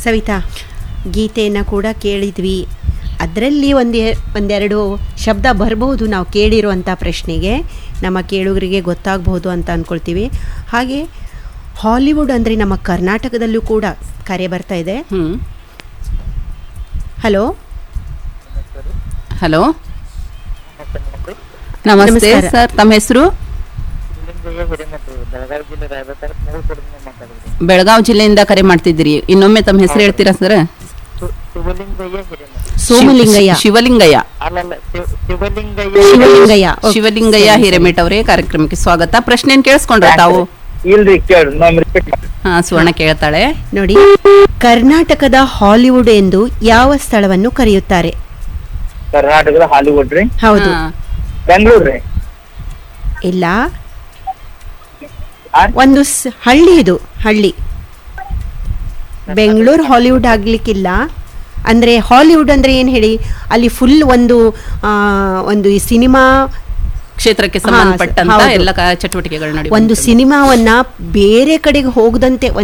ಸವಿತಾ ಗೀತೆಯನ್ನು ಕೂಡ ಕೇಳಿದ್ವಿ ಅದರಲ್ಲಿ ಒಂದೇ ಒಂದೆರಡು ಶಬ್ದ ಬರ್ಬೋದು ನಾವು ಕೇಳಿರುವಂಥ ಪ್ರಶ್ನೆಗೆ ನಮ್ಮ ಕೇಳುಗರಿಗೆ ಗೊತ್ತಾಗಬಹುದು ಅಂತ ಅಂದ್ಕೊಳ್ತೀವಿ ಹಾಗೆ ಹಾಲಿವುಡ್ ಅಂದರೆ ನಮ್ಮ ಕರ್ನಾಟಕದಲ್ಲೂ ಕೂಡ ಕರೆ ಬರ್ತಾ ಇದೆ ಹ್ಮ್ ಹಲೋ ಹಲೋ ನಮಸ್ತೆ ನಮಸ್ಕಾರ. ಸರ್ ತಮ್ಮ ಹೆಸರು ಬೆಳಗಾವಿ ಜಿಲ್ಲೆ ರಾಯಬಾಗ ಮೂರು ಕಡೆಯಿಂದ ಮಾತಾಡಿದ್ರಿ ಬೆಳಗಾವಿ ಜಿಲ್ಲೆಯಿಂದ ಕರೆ ಮಾಡ್ತಿದ್ದೀರಿ ಇನ್ನೊಮ್ಮೆ ತಮ್ಮ ಹೆಸರು ಹೇಳ್ತೀರಾ ಸರ್ ಶಿ- ಶಿವಲಿಂಗಯ್ಯ ಹಿರೇಮಠ ಸೋಮಲಿಂಗಯ್ಯ ಶಿವಲಿಂಗಯ್ಯ ಅಲ್ಲಲ್ಲ ಶಿವ- ಶಿವಲಿಂಗಯ್ಯ ಶಿವಲಿಂಗಯ್ಯ ಓಕೆ. ಶಿವಲಿಂಗಯ್ಯ ಹಿರೇಮೆಟ್ ಅವರೇ ಕಾರ್ಯಕ್ರಮಕ್ಕೆ ಸ್ವಾಗತ ಪ್ರಶ್ನೆನ್ ಕೇಳಿಸ್ಕೊಂಡ್ರ ತಾವು ಇಲ್ರಿ ಕೇಳಿ ನಮ್ ರಿಪೀಟ್ ಮಾಡಿ ಹಾ ಸುವರ್ಣ ಕೇಳ್ತಾಳೆ ನೋಡಿ ಕರ್ನಾಟಕದ ಹಾಲಿವುಡ್ ಎಂದು ಯಾವ ಸ್ಥಳವನ್ನು ಕರೆಯುತ್ತಾರೆ ಕರ್ನಾಟಕದ ಹಾಲಿವುಡ್ ರೀ ಹೌದು ಹಾ. ಬೆಂಗಳೂರು ರೀ ಇಲ್ಲ ಆ? ಒಂದು ಸ್- ಹಳ್ಳಿ ಇದು ಹಳ್ಳಿ ಬೆಂಗಳೂರು ಹಾಲಿವುಡ್ ಆಗ್ಲಿಕ್ಕಿಲ್ಲ ಅಂದ್ರೆ ಹಾಲಿವುಡ್ ಅಂದ್ರೆ ಏನು ಹೇಳಿ ಅಲ್ಲಿ ಫುಲ್ ಒಂದು ಆ, ಒಂದು ಈ ಸಿನಿಮಾ ಕ್ಷೇತ್ರಕ್ಕೆ ಹಾ, ಸಂಬಂಧಪಟ್ಟಂತ ಹೌದು. ಎಲ್ಲ ಕ- ಚಟುವಟಿಕೆಗಳು ನಡೆಯುವಂಥದ್ದು. ಒಂದು ಸಿನಿಮಾವನ್ನ ಬೇರೆ ಕಡೆಗೆ ಹೋಗದಂತೆ